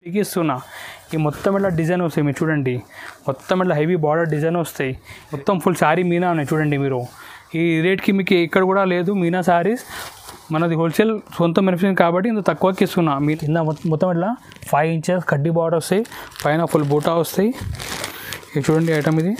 ఇస్తున్నా ఈ మొత్తం ఇట్లా డిజైన్ వస్తాయి మీరు చూడండి మొత్తం ఇట్లా హెవీ బార్డర్ డిజైన్ వస్తాయి మొత్తం ఫుల్ శారీ మీనా ఉన్నాయి చూడండి మీరు ఈ రేట్కి మీకు ఇక్కడ కూడా లేదు మీనా శారీస్ మనది హోల్సేల్ సొంత మ్యానుఫ్యాక్చరింగ్ కాబట్టి ఇంత తక్కువకి ఇస్తున్నా మీ కింద మొత్తం- మొత్తం ఇట్లా ఫైవ్ ఇంచెస్ కడ్డీ బార్డర్ వస్తాయి పైన ఫుల్ బూటా వస్తాయి ఇది చూడండి ఐటమ్ ఇది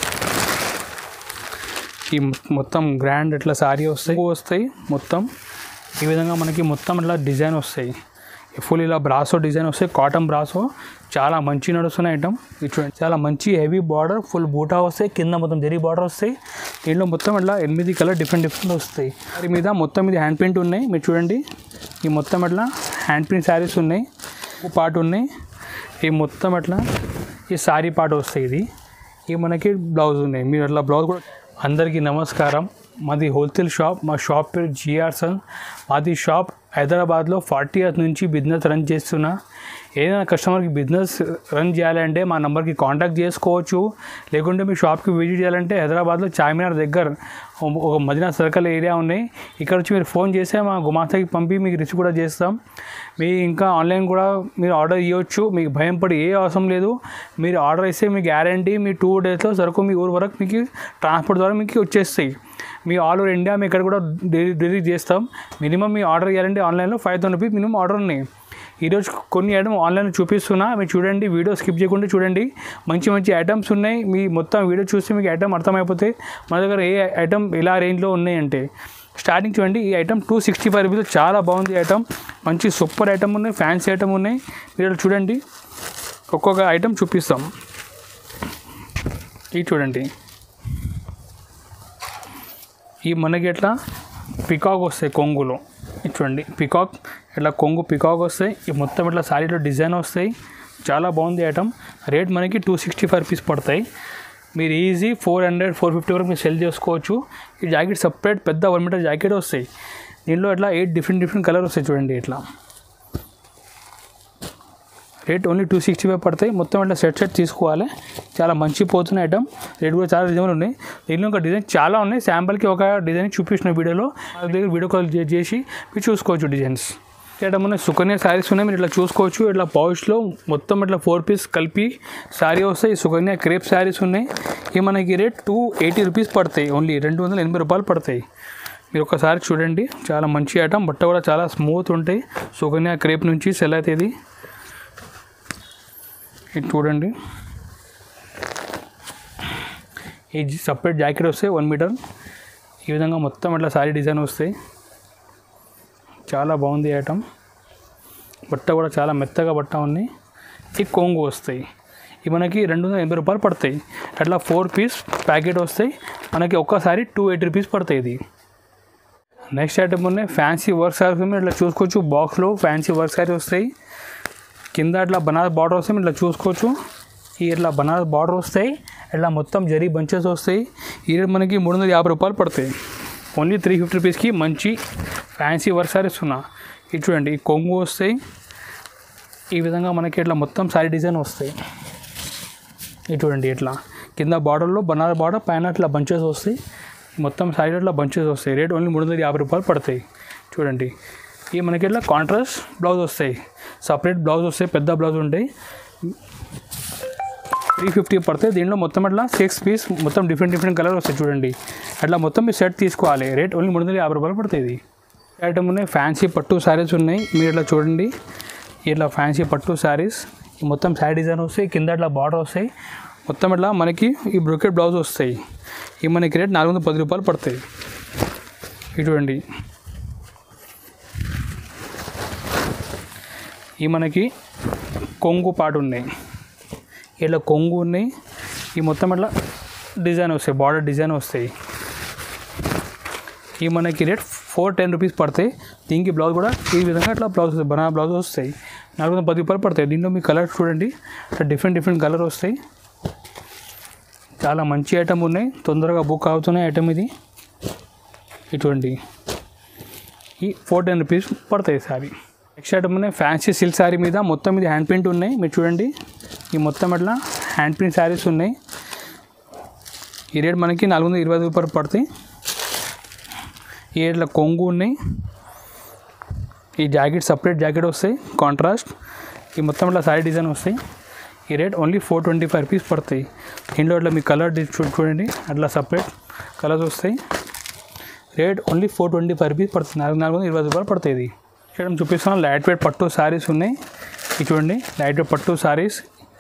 ఈ మొత్తం గ్రాండ్ ఇట్లా శారీ వస్తాయి వస్తాయి మొత్తం ఈ విధంగా మనకి మొత్తం ఇట్లా డిజైన్ వస్తాయి ఫుల్ ఇలా బ్రాసో డిజైన్ వస్తాయి కాటన్ బ్రాసో చాలా మంచి నడుస్తున్న ఐటమ్ ఇది చూడండి చాలా మంచి హెవీ బార్డర్ ఫుల్ బూటా వస్తాయి కింద మొత్తం జరీ బార్డర్ వస్తాయి దీంట్లో మొత్తం ఇట్లా ఎనిమిది కలర్ డిఫరెంట్ డిఫరెంట్ వస్తాయి దాని మీద మొత్తం ఇది హ్యాండ్ ప్రింట్ ఉన్నాయి మీరు చూడండి ఈ మొత్తం ఇట్లా హ్యాండ్ ప్రింట్ శారీస్ ఉన్నాయి పార్ట్ ఉన్నాయి ఈ మొత్తం అట్లా ఈ శారీ పార్ట్ వస్తాయి ఇది ఈ మనకి బ్లౌజ్ ఉన్నాయి మీరు అట్లా బ్లౌజ్ కూడా అందరికీ నమస్కారం మాది హోల్సేల్ షాప్ మా షాప్ పేరు జిఆర్ సన్ మాది షాప్ హైదరాబాద్లో ఫార్టీ ఇయర్స్ నుంచి బిజినెస్ రన్ చేస్తున్నా ఏదైనా కస్టమర్కి బిజినెస్ రన్ చేయాలంటే మా నెంబర్కి కాంటాక్ట్ చేసుకోవచ్చు లేకుంటే మీ షాప్కి విజిట్ చేయాలంటే హైదరాబాద్లో చార్మినార్ దగ్గర ఒక మదీనా సర్కిల్ ఏరియా ఉన్నాయి ఇక్కడ వచ్చి మీరు ఫోన్ చేస్తే మా గుమాస్తాకి పంపి మీకు రిసీవ్ కూడా చేస్తాం మీ ఇంకా ఆన్లైన్ కూడా మీరు ఆర్డర్ ఇవ్వచ్చు మీకు భయం పడి ఏ అవసరం లేదు మీరు ఆర్డర్ ఇస్తే మీ గ్యారంటీ మీ టూ డేస్లో సరుకు మీ ఊరు వరకు మీకు ట్రాన్స్పోర్ట్ ద్వారా మీకు వచ్చేస్తాయి మీ ఆల్ ఓవర్ ఇండియా మీ ఇక్కడ కూడా డెలి డెలివరీ చేస్తాం మినిమం మీ ఆర్డర్ చేయాలంటే ఆన్లైన్లో five thousand rupees minimum order ఉన్నాయి ఈరోజు కొన్ని ఐటమ్ ఆన్లైన్లో చూపిస్తున్నా మీరు చూడండి వీడియో స్కిప్ చేయకుండా చూడండి మంచి మంచి ఐటమ్స్ ఉన్నాయి మీ మొత్తం వీడియో చూస్తే మీకు ఐటమ్ అర్థమైపోతాయి మన దగ్గర ఏ ఐటమ్ ఎలా రేంజ్లో ఉన్నాయి అంటే స్టార్టింగ్ చూడండి ఈ item two sixty five rupees చాలా బాగుంది ఐటమ్ మంచి సూపర్ ఐటమ్ ఉన్నాయి ఫ్యాన్సీ ఐటమ్ ఉన్నాయి మీరు ఇక్కడ చూడండి ఒక్కొక్క ఐటమ్ చూపిస్తాం ఇది చూడండి ఈ మనకి ఎట్లా పికాక్ వస్తాయి కొంగులో ఇది చూడండి పికాక్ ఇట్లా కొంగు పికాక్ వస్తాయి ఈ మొత్తం ఇట్లా శారీలో డిజైన్ వస్తాయి చాలా బాగుంది ఐటమ్ రేట్ మనకి టూ సిక్స్టీ ఫైవ్ రూపీస్ పడతాయి మీరు easy four hundred four fifty వరకు మీరు సెల్ చేసుకోవచ్చు ఈ జాకెట్ సపరేట్ పెద్ద వన్ మీటర్ జాకెట్ వస్తాయి దీనిలో ఇట్లా ఎయిట్ డిఫరెంట్ డిఫరెంట్ కలర్ వస్తాయి చూడండి ఇట్లా rate only two sixty five పడతాయి మొత్తం ఇట్లా సెట్ సెట్ తీసుకోవాలి చాలా మంచి పోతున్న ఐటమ్ రేట్ కూడా చాలా డిజైన్లు ఉన్నాయి దీనిలో ఒక డిజైన్ చాలా ఉన్నాయి శాంపుల్కి ఒక డిజైన్ చూపించిన వీడియోలో మా దగ్గర వీడియో కాల్ చే- చేసి మీరు చూసుకోవచ్చు డిజైన్స్ ఐటమ్ ఉన్నాయి సుకన్య శారీస్ ఉన్నాయి మీరు ఇట్లా చూసుకోవచ్చు ఇట్లా పౌచ్లో మొత్తం ఇట్లా ఫోర్ పీస్ కలిపి శారీ వస్తాయి సుకన్య క్రేప్ శారీస్ ఉన్నాయి ఇవి మనకి రేట్ టూ ఎయిటీ రూపీస్ పడతాయి ఓన్లీ రెండు వందల ఎనభై రూపాయలు పడతాయి మీరు ఒకసారి చూడండి చాలా మంచి ఐటమ్ బట్ట కూడా చాలా స్మూత్ ఉంటాయి సుకన్య క్రేప్ నుంచి సెల్ అవుతుంది ఇది చూడండి ఈ సపరేట్ జాకెట్ వస్తాయి వన్ మీటర్ ఈ విధంగా మొత్తం ఇట్లా సారీ డిజైన్ వస్తాయి చాలా బాగుంది ఐటమ్ బట్ట కూడా చాలా మెత్తగా బట్ట ఉంది ఈ కొంగు వస్తాయి ఇవి మనకి రెండు వందల ఎనభై రూపాయలు పడతాయి అట్లా ఫోర్ పీస్ ప్యాకెట్ వస్తాయి మనకి ఒక్కసారి టూ ఎయిటీ రూపీస్ పడతాయి ఇది నెక్స్ట్ ఐటమ్ ఉన్నాయి ఫ్యాన్సీ వర్క్ సారీస్ మీరు ఇట్లా చూసుకోవచ్చు బాక్స్లో ఫ్యాన్సీ వర్క్ సారీ వస్తాయి కింద ఇట్లా బనారస్ బార్డర్ వస్తాయి మీరు ఇట్లా చూసుకోవచ్చు ఈ ఇట్లా బనారస్ బార్డర్ వస్తాయి ఇట్లా మొత్తం జరీ బంచెస్ వస్తాయి ఈ రేట్ మనకి మూడు వందల యాభై రూపాయలు పడతాయి ఓన్లీ త్రీ ఫిఫ్టీ రూపీస్కి మంచి ఫ్యాన్సీ వర్క్ సారీస్ ఉన్నా ఇది చూడండి ఈ కొంగు వస్తాయి ఈ విధంగా మనకి ఇట్లా మొత్తం సారీ డిజైన్ వస్తాయి ఇది చూడండి ఇట్లా కింద బార్డర్లో బనారస్ బార్డర్ పైన ఇట్లా బంచెస్ వస్తాయి మొత్తం సారీ ఇట్లా బంచెస్ వస్తాయి రేట్ ఓన్లీ మూడు వందల యాభై రూపాయలు పడతాయి చూడండి ఇవి మనకి ఇట్లా కాంట్రాస్ట్ బ్లౌజ్ వస్తాయి సపరేట్ బ్లౌజ్ వస్తాయి పెద్ద బ్లౌజ్ ఉంటాయి త్రీ ఫిఫ్టీ పడతాయి దీంట్లో మొత్తం అట్లా సిక్స్ పీస్ మొత్తం డిఫరెంట్ డిఫరెంట్ కలర్ వస్తాయి చూడండి అట్లా మొత్తం మీరు సెట్ తీసుకోవాలి రేట్ ఓన్లీ మూడు వందల యాభై రూపాయలు పడుతుంది ఇది ఐటమ్ ఉన్నాయి ఫ్యాన్సీ పట్టు శారీస్ ఉన్నాయి మీరు ఇట్లా చూడండి ఇట్లా ఫ్యాన్సీ పట్టు శారీస్ ఈ మొత్తం శారీ డిజైన్ వస్తాయి కింద ఇట్లా బార్డర్ వస్తాయి మొత్తం ఇట్లా మనకి ఈ బ్రొకెట్ బ్లౌజ్ వస్తాయి ఈ మనకి రేట్ నాలుగు వందల పది రూపాయలు పడతాయి ఇది చూడండి ఈ మనకి కొంగు పాటు ఉన్నాయి ఇలా కొంగు ఉన్నాయి ఈ మొత్తం ఇట్లా డిజైన్ వస్తాయి బార్డర్ డిజైన్ వస్తాయి ఈ మనకి రేట్ ఫోర్ టెన్ రూపీస్ పడతాయి దీనికి బ్లౌజ్ కూడా ఈ విధంగా ఇట్లా బ్లౌజ్ వస్తాయి బనా బ్లౌజ్ వస్తాయి నాలుగు వందల పది రూపాయలు పడతాయి దీంట్లో మీ కలర్ చూడండి ఇట్లా డిఫరెంట్ డిఫరెంట్ కలర్ వస్తాయి చాలా మంచి ఐటమ్ ఉన్నాయి తొందరగా బుక్ అవుతున్నాయి ఐటమ్ ఇది ఇటువంటి ఈ ఫోర్ టెన్ రూపీస్ పడతాయి సారీ నెక్స్ట్ ఐటమ్ ఉన్నాయి ఫ్యాన్సీ సిల్క్ శారీ మీద మొత్తం ఇది హ్యాండ్ ప్రింట్ ఉన్నాయి మీరు చూడండి ఈ మొత్తం అట్లా హ్యాండ్ ప్రింట్ శారీస్ ఉన్నాయి ఈ రేట్ మనకి నాలుగు వందల ఇరవై ఐదు రూపాయలు పడతాయి ఈ ఇట్లా కొంగు ఉన్నాయి ఈ జాకెట్ సపరేట్ జాకెట్ వస్తాయి కాంట్రాస్ట్ ఈ మొత్తం ఇట్లా సారీ డిజైన్ వస్తాయి ఈ rate only four twenty five rupees పడతాయి దీంట్లో ఇట్లా మీ కలర్ చూ చూడండి అట్లా సపరేట్ కలర్స్ వస్తాయి rate only four twenty five rupees పడుతుంది నాలుగు నాలుగు వందల ఇరవై రూపాయలు పడుతుంది ఇది ఇక్కడ చూపిస్తున్నాను లైట్ వెయిట్ పట్టు శారీస్ ఉన్నాయి ఇది చూడండి లైట్ వెయిట్ పట్టు శారీస్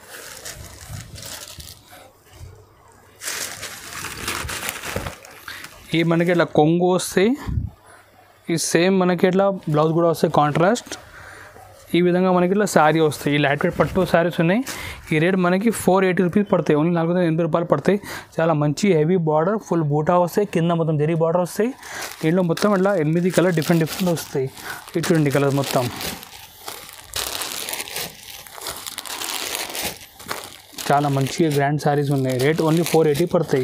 ఈ మనకి ఇట్లా కొంగు వస్తాయి ఈ సేమ్ మనకి ఇట్లా బ్లౌజ్ కూడా వస్తాయి కాంట్రాస్ట్ ఈ విధంగా మనకి ఇట్లా శారీ వస్తాయి ఈ లైట్ వెయిట్ పట్టు శారీస్ ఉన్నాయి ఈ రేట్ మనకి ఫోర్ ఎయిటీ రూపీస్ పడతాయి ఓన్లీ నాలుగు వందల ఎనభై రూపాయలు పడతాయి చాలా మంచి హెవీ బార్డర్ ఫుల్ బూటా వస్తాయి కింద మొత్తం జరీ బార్డర్ వస్తాయి దీంట్లో మొత్తం ఇట్లా ఎనిమిది కలర్ డిఫరెంట్ డిఫరెంట్ వస్తాయి ఇటు చూడండి కలర్ మొత్తం చాలా మంచి గ్రాండ్ శారీస్ ఉన్నాయి రేట్ ఓన్లీ ఫోర్ ఎయిటీ పడతాయి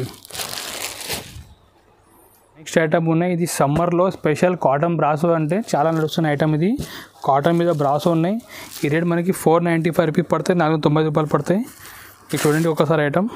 నెక్స్ట్ ఐటమ్ ఉన్నాయి ఇది సమ్మర్లో స్పెషల్ కాటన్ బ్రాసో అంటే చాలా నడుస్తున్న ఐటమ్ ఇది కాటన్ మీద బ్రాసో ఉన్నాయి ఈ రేట్ మనకి ఫోర్ నైంటీ ఫైవ్ రూపీస్ పడతాయి నాలుగు తొంభై రూపాయలు పడతాయి ఇది చూడండి ఒకసారి ఐటమ్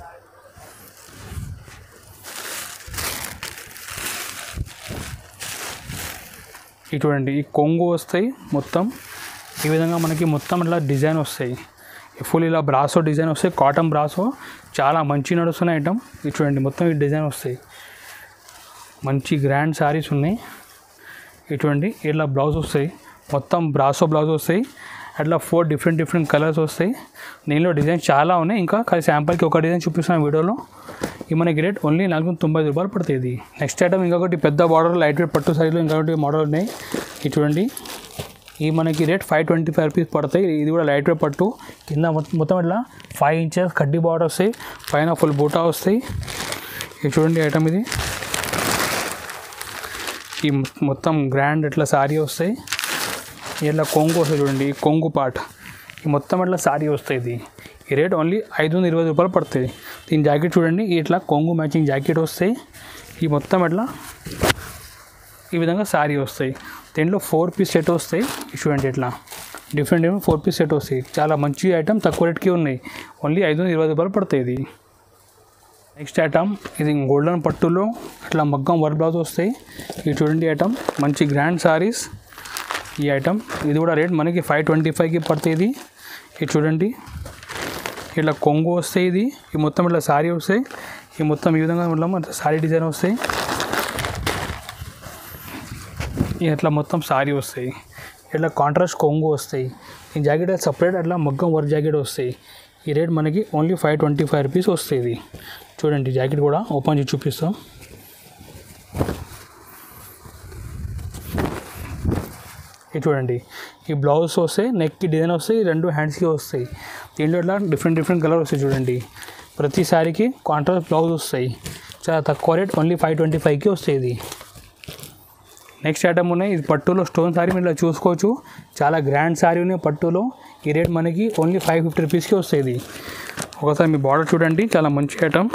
ఇది చూడండి ఈ కొంగు వస్తాయి మొత్తం ఈ విధంగా మనకి మొత్తం ఇట్లా డిజైన్ వస్తాయి ఫుల్ ఇలా బ్రాసో డిజైన్ వస్తాయి కాటన్ బ్రాసో చాలా మంచి నడుస్తున్న ఐటమ్ ఇది చూడండి మొత్తం ఈ డిజైన్ వస్తాయి మంచి గ్రాండ్ శారీస్ ఉన్నాయి ఇటువంటి ఇట్లా బ్లౌజ్ వస్తాయి మొత్తం బ్రాసో బ్లౌజ్ వస్తాయి అట్లా ఫోర్ డిఫరెంట్ డిఫరెంట్ కలర్స్ వస్తాయి దీనిలో డిజైన్ చాలా ఉన్నాయి ఇంకా కానీ శాంపుల్కి ఒక డిజైన్ చూపిస్తున్నాను వీడియోలో ఈ మనకి రేట్ ఓన్లీ నాలుగు వందల తొంభై ఐదు రూపాయలు పడుతుంది ఇది నెక్స్ట్ ఐటమ్ ఇంకొకటి పెద్ద బార్డర్ లైట్ వెయిట్ పట్టు సైజులో ఇంకొకటి మోడల్ ఉన్నాయి ఇది చూడండి ఈ మనకి rate five twenty five rupees పడతాయి ఇది కూడా లైట్ వెయిట్ పట్టు కింద మొత్తం మొత్తం ఇట్లా ఫైవ్ ఇంచెస్ కడ్డీ బార్డర్ వస్తాయి పైన ఫుల్ బూటా వస్తాయి ఇది చూడండి ఐటమ్ ఇది ఈ మొత్తం గ్రాండ్ ఇట్లా శారీ వస్తాయి ఇట్లా కొంగు వస్తాయి చూడండి ఈ కొంగు పార్ట్ ఈ మొత్తం ఇట్లా శారీ వస్తాయి ఇది ఈ రేట్ ఓన్లీ ఐదు వందల ఇరవై రూపాయలు పడుతుంది దీని జాకెట్ చూడండి ఇట్లా కొంగు మ్యాచింగ్ జాకెట్ వస్తాయి ఈ మొత్తం ఇట్లా ఈ విధంగా శారీ వస్తాయి దీంట్లో ఫోర్ పీస్ సెట్ వస్తాయి ఇది చూడండి ఇట్లా different different four piece set వస్తాయి చాలా మంచి ఐటమ్ తక్కువ రేట్కి ఉన్నాయి ఓన్లీ ఐదు వందల ఇరవై రూపాయలు పడుతాయి ఇది నెక్స్ట్ ఐటమ్ ఇది గోల్డెన్ పట్టులో ఇట్లా మగ్గం వర్క్ బ్లౌజ్ వస్తాయి ఇది చూడండి ఐటమ్ మంచి గ్రాండ్ సారీస్ ఈ ఐటమ్ ఇది కూడా రేట్ మనకి ఫైవ్ ట్వంటీ ఫైవ్కి పడుతుంది ఇది ఇది చూడండి ఇట్లా కొంగు వస్తాయి ఇది ఈ మొత్తం ఇట్లా శారీ వస్తాయి ఈ మొత్తం ఈ విధంగా ఇట్లా శారీ డిజైన్ వస్తాయి ఇట్లా మొత్తం శారీ వస్తాయి ఇట్లా కాంట్రాస్ట్ కొంగు వస్తాయి ఈ జాకెట్ సపరేట్ అట్లా మగ్గం వర్క్ జాకెట్ వస్తాయి ఈ రేట్ మనకి only five twenty five rupees వస్తాయి ఇది చూడండి జాకెట్ కూడా ఓపెన్ చేసి చూపిస్తాం ఇది చూడండి ఈ బ్లౌజ్ వస్తాయి నెక్కి డిజైన్ వస్తాయి రెండు హ్యాండ్స్కి వస్తాయి దీంట్లో ఇట్లా డిఫరెంట్ డిఫరెంట్ కలర్ వస్తాయి చూడండి ప్రతి శారీకి కాంట్రాస్ట్ బ్లౌజ్ వస్తాయి చాలా తక్కువ రేట్ ఓన్లీ ఫైవ్ ట్వంటీ ఫైవ్కి వస్తాయి ఇది నెక్స్ట్ ఐటమ్ ఉన్నాయి ఇది పట్టులో స్టోన్ శారీ మీరు ఇలా చూసుకోవచ్చు చాలా గ్రాండ్ శారీ ఉన్నాయి పట్టులో ఈ రేట్ మనకి ఓన్లీ ఫైవ్ ఫిఫ్టీ రూపీస్కి వస్తాయి ఇది ఒకసారి మీ బార్డర్ చూడండి చాలా మంచి ఐటమ్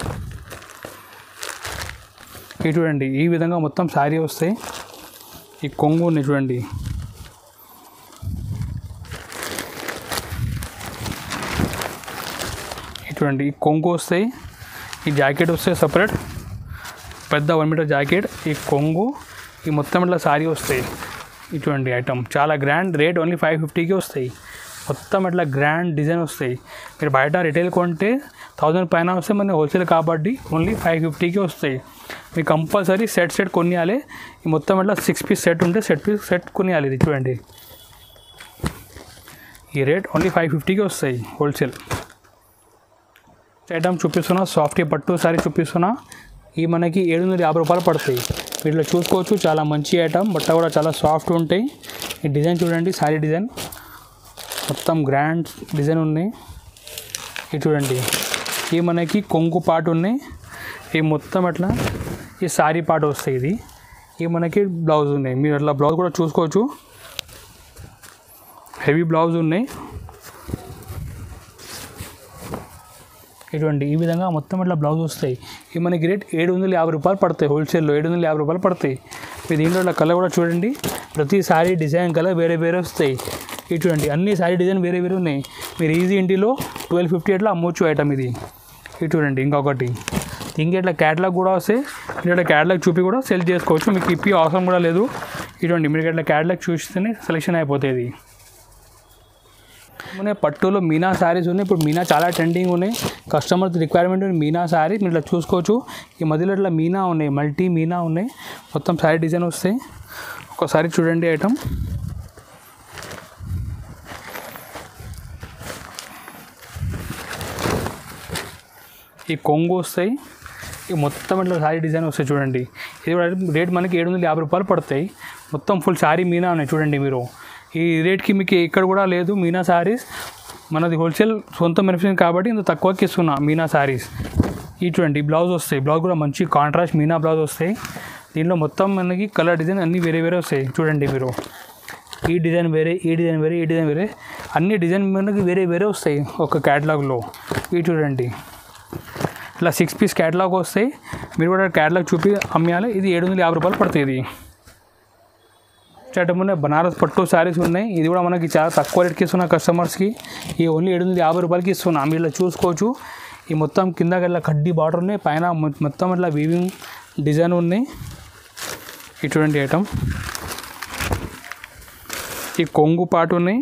ఇది చూడండి ఈ విధంగా మొత్తం శారీ వస్తాయి ఈ కొంగు ఉన్నాయి చూడండి ఇది చూడండి ఈ కొంగు వస్తాయి ఈ జాకెట్ వస్తాయి సపరేట్ పెద్ద వన్ మీటర్ జాకెట్ ఈ కొంగు ఈ మొత్తం ఇట్లా శారీ వస్తాయి ఇది చూడండి ఐటమ్ చాలా గ్రాండ్ రేట్ ఓన్లీ ఫైవ్ ఫిఫ్టీకి వస్తాయి మొత్తం ఇట్లా గ్రాండ్ డిజైన్ వస్తాయి మీరు బయట రిటైల్ కొంటే థౌజండ్ పైన వస్తే మన హోల్సేల్ కాబట్టి ఓన్లీ ఫైవ్ ఫిఫ్టీకి వస్తాయి మీకు కంపల్సరీ సెట్ సెట్ కొనియాలి ఈ మొత్తం ఇట్లా సిక్స్ పీస్ సెట్ ఉంటే సెట్ పీస్ సెట్ కొనియాలి ఇది చూడండి ఈ రేట్ ఓన్లీ ఫైవ్ ఫిఫ్టీకి వస్తాయి హోల్సేల్ ఐటమ్ చూపిస్తున్నా సాఫ్ట్ పట్టు సారీ చూపిస్తున్నా ఈ మనకి ఏడు వందల యాభై రూపాయలు పడతాయి వీటిలో చూసుకోవచ్చు చాలా మంచి ఐటమ్ బట్ట కూడా చాలా సాఫ్ట్ ఉంటాయి ఈ డిజైన్ చూడండి శారీ డిజైన్ మొత్తం గ్రాండ్ డిజైన్ ఉన్నాయి ఇది చూడండి ఈ మనకి కొంగు పాటు ఉన్నాయి ఈ మొత్తం అట్లా ఈ శారీ పాటు వస్తాయి ఇది ఈ మనకి బ్లౌజ్ ఉన్నాయి మీరు అట్లా బ్లౌజ్ కూడా చూసుకోవచ్చు హెవీ బ్లౌజ్ ఉన్నాయి ఇటువంటి ఈ విధంగా మొత్తం ఇట్లా బ్లౌజ్ వస్తాయి ఇవి మనకి రేట్ ఏడు వందల యాభై రూపాయలు పడతాయి హోల్సేల్లో ఏడు వందల యాభై రూపాయలు పడతాయి మీరు దీంట్లో ఇట్లా కలర్ కూడా చూడండి ప్రతి శారీ డిజైన్ కలర్ వేరే వేరే వస్తాయి ఇవి చూడండి అన్ని శారీ డిజైన్ వేరే వేరే ఉన్నాయి మీరు ఈజీ ఇంటిలో ట్వెల్వ్ ఫిఫ్టీ అట్లా అమ్మొచ్చు ఐటమ్ ఇది ఇది చూడండి ఇంకొకటి ఇంకా ఇట్లా క్యాటలాగ్ కూడా వస్తాయి మీరు ఇట్లా క్యాటలాగ్ చూపి కూడా సెల్ చేసుకోవచ్చు మీకు ఇప్పి అవసరం కూడా లేదు ఇటువంటి మీరు ఇట్లా క్యాటలాగ్ చూస్తేనే సెలెక్షన్ అయిపోతుంది ఉన్నాయి పట్టులో మీనా శారీస్ ఉన్నాయి ఇప్పుడు మీనా చాలా ట్రెండింగ్ ఉన్నాయి కస్టమర్స్ రిక్వైర్మెంట్ ఉంది మీనా శారీ మీరు ఇట్లా చూసుకోవచ్చు ఈ మధ్యలో ఇట్లా మీనా ఉన్నాయి మల్టీ మీనా ఉన్నాయి మొత్తం శారీ డిజైన్ వస్తాయి ఒకసారి చూడండి ఐటమ్ ఈ కొంగు వస్తాయి ఈ మొత్తం ఇట్లా శారీ డిజైన్ వస్తాయి చూడండి ఇది కూడా రేట్ మనకి ఏడు వందల యాభై రూపాయలు పడతాయి మొత్తం ఫుల్ శారీ మీనా ఉన్నాయి చూడండి మీరు ఈ రేట్కి మీకు ఇక్కడ కూడా లేదు మీనా శారీస్ మనది హోల్సేల్ సొంత మ్యానుఫ్యాక్చరింగ్ కాబట్టి ఇంత తక్కువకి ఇస్తున్నా మీనా శారీస్ ఈ చూడండి బ్లౌజ్ వస్తాయి బ్లౌజ్ కూడా మంచి కాంట్రాస్ట్ మీనా బ్లౌజ్ వస్తాయి దీనిలో మొత్తం మనకి కలర్ డిజైన్ అన్నీ వేరే వేరే వస్తాయి చూడండి మీరు ఈ డిజైన్ వేరే ఈ డిజైన్ వేరే ఈ డిజైన్ వేరే అన్ని డిజైన్ మనకి వేరే వేరే వస్తాయి ఒక క్యాటలాగ్లో ఇవి చూడండి ఇట్లా సిక్స్ పీస్ క్యాటలాగ్ వస్తాయి మీరు కూడా క్యాటలాగ్ చూపి అమ్మేయాలి ఇది ఏడు వందల యాభై రూపాయలు పడుతుంది ఇది స్టార్టప్ ఉన్నాయి బనారస్ పట్టు శారీస్ ఉన్నాయి ఇది కూడా మనకి చాలా తక్కువ రేట్కి ఇస్తున్న కస్టమర్స్కి ఈ ఓన్లీ ఏడు వందల యాభై రూపాయలకి ఇస్తున్నా మీరు ఇలా చూసుకోవచ్చు ఈ మొత్తం కింద ఇట్లా కడ్డీ బార్డర్ ఉన్నాయి పైన మొ- మొత్తం ఇట్లా వీవింగ్ డిజైన్ ఉన్నాయి ఇటువంటి ఐటమ్ ఈ కొంగు పాటు ఉన్నాయి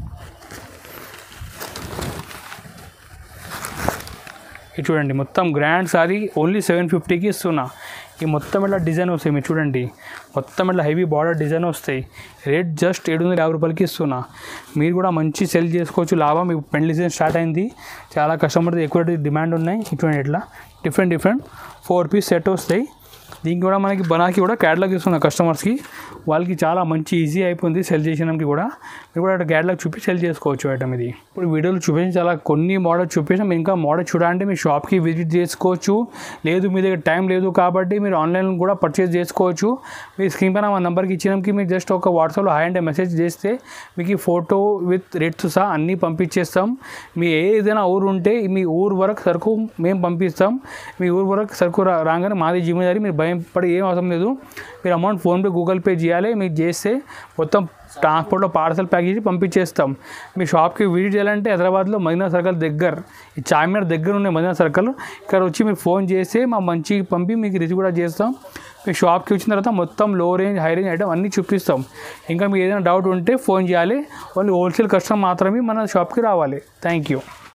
ఇది చూడండి మొత్తం గ్రాండ్ సారీ ఓన్లీ సెవెన్ ఫిఫ్టీకి ఇస్తున్నా ఈ మొత్తం ఇట్లా డిజైన్ వస్తాయి మీరు చూడండి మొత్తం ఇట్లా హెవీ బార్డర్ డిజైన్ వస్తాయి రేట్ జస్ట్ ఏడు వందల యాభై రూపాయలకి ఇస్తున్నా మీరు కూడా మంచి సెల్ చేసుకోవచ్చు లాభం మీకు పెళ్లి సీజన్ స్టార్ట్ అయింది చాలా కస్టమర్స్ ఎక్కువ డిమాండ్ ఉన్నాయి ఇటువంటి ఇట్లా different different four piece set వస్తాయి దీనికి కూడా మనకి బనాకి కూడా క్యాటలాగ్ ఇస్తున్న కస్టమర్స్కి వాళ్ళకి చాలా మంచి ఈజీ అయిపోయింది సెల్ చేసినానికి కూడా మీరు కూడా క్యాటలాగ్ చూపి సెల్ చేసుకోవచ్చు ఐటమ్ ఇది ఇప్పుడు వీడియోలు చూపించి చాలా కొన్ని మోడల్ చూపించాం ఇంకా మోడల్ చూడాలంటే మీ షాప్కి విజిట్ చేసుకోవచ్చు లేదు మీ దగ్గర టైం లేదు కాబట్టి మీరు ఆన్లైన్ కూడా పర్చేస్ చేసుకోవచ్చు మీ స్క్రీన్ పైన మా నెంబర్కి ఇచ్చినానికి మీరు జస్ట్ ఒక వాట్సాప్లో హాయ్ అంటే మెసేజ్ చేస్తే మీకు ఈ ఫోటో విత్ రేట్స్ సహా అన్నీ పంపించేస్తాం మీ ఏ ఏదైనా ఊరు ఉంటే మీ ఊరు వరకు సరుకు మేము పంపిస్తాం మీ ఊరు వరకు సరుకు రా- రాగానే మాది జిమ్మేదారి మీరు భయం పడి ఏం అవసరం లేదు మీరు అమౌంట్ ఫోన్పే గూగుల్ పే చేయాలి మీరు చేస్తే మొత్తం ట్రాన్స్పోర్ట్లో పార్సల్ ప్యాక్ చేసి పంపించేస్తాం మీ షాప్కి విజిట్ చేయాలంటే హైదరాబాద్లో మదీనా సర్కిల్ దగ్గర ఈ చార్మినార్ దగ్గర ఉన్న మదీనా సర్కిల్ ఇక్కడ వచ్చి మీరు ఫోన్ చేస్తే మా మంచి పంపి మీకు రిసీవ్ కూడా చేస్తాం మీ షాప్కి వచ్చిన తర్వాత మొత్తం లో రేంజ్ హై రేంజ్ ఐటమ్ అన్నీ చూపిస్తాం ఇంకా మీకు ఏదైనా డౌట్ ఉంటే ఫోన్ చేయాలి ఓన్లీ హోల్సేల్ కస్టమర్ మాత్రమే మన షాప్కి రావాలి థ్యాంక్ యూ